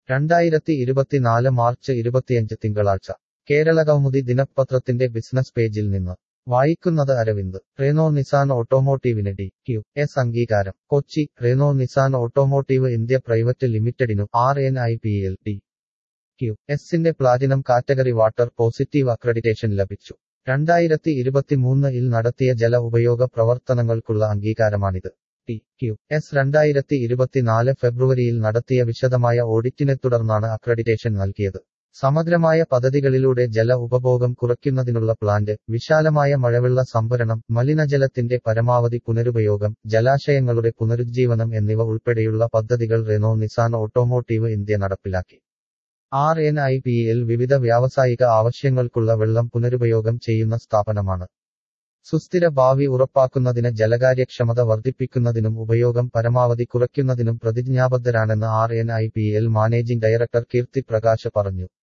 രണ്ടായിരത്തി ഇരുപത്തിനാല് മാർച്ച് ഇരുപത്തിയഞ്ച് തിങ്കളാഴ്ച കേരളകൗമുദി ദിനപത്രത്തിന്റെ ബിസിനസ് പേജിൽ നിന്ന് വായിക്കുന്നത് അരവിന്ദ് റെനോ നിസാൻ ഓട്ടോമോട്ടീവിന് ഡി ക്യു എസ് അംഗീകാരം Kochi Renault Nissan automotive India private ലിമിറ്റഡിനു R N I P L D Q എസിന്റെ platinum category water positive accreditation ലഭിച്ചു രണ്ടായിരത്തി ഇരുപത്തിമൂന്നിൽ നടത്തിയ ജല ഉപയോഗ പ്രവർത്തനങ്ങൾക്കുള്ള അംഗീകാരമാണിത് ടി ക്യു എസ് രണ്ടായിരത്തി ഇരുപത്തിനാല് ഫെബ്രുവരിയിൽ നടത്തിയ വിശദമായ ഓഡിറ്റിനെ തുടർന്നാണ് അക്രഡിറ്റേഷൻ നൽകിയത് സമഗ്രമായ പദ്ധതികളിലൂടെ ജല ഉപഭോഗം കുറയ്ക്കുന്നതിനുള്ള പ്ലാന്റ് വിശാലമായ മഴവെള്ള സംഭരണം മലിനജലത്തിന്റെ പരമാവധി പുനരുപയോഗം ജലാശയങ്ങളുടെ പുനരുജ്ജീവനം എന്നിവ ഉൾപ്പെടെയുള്ള പദ്ധതികൾ റെനോ നിസാൻ ഓട്ടോമോട്ടീവ് ഇന്ത്യ നടപ്പിലാക്കി R N I P L വിവിധ വ്യാവസായിക ആവശ്യങ്ങൾക്കുള്ള വെള്ളം പുനരുപയോഗം ചെയ്യുന്ന സ്ഥാപനമാണ് സുസ്ഥിര ഭാവി ഉറപ്പാക്കുന്നതിന് ജലകാര്യക്ഷമത വർദ്ധിപ്പിക്കുന്നതിനും ഉപയോഗം പരമാവധി കുറയ്ക്കുന്നതിനും പ്രതിജ്ഞാബദ്ധരാണെന്ന് R N I P L managing director Keerthi Prakash പറഞ്ഞു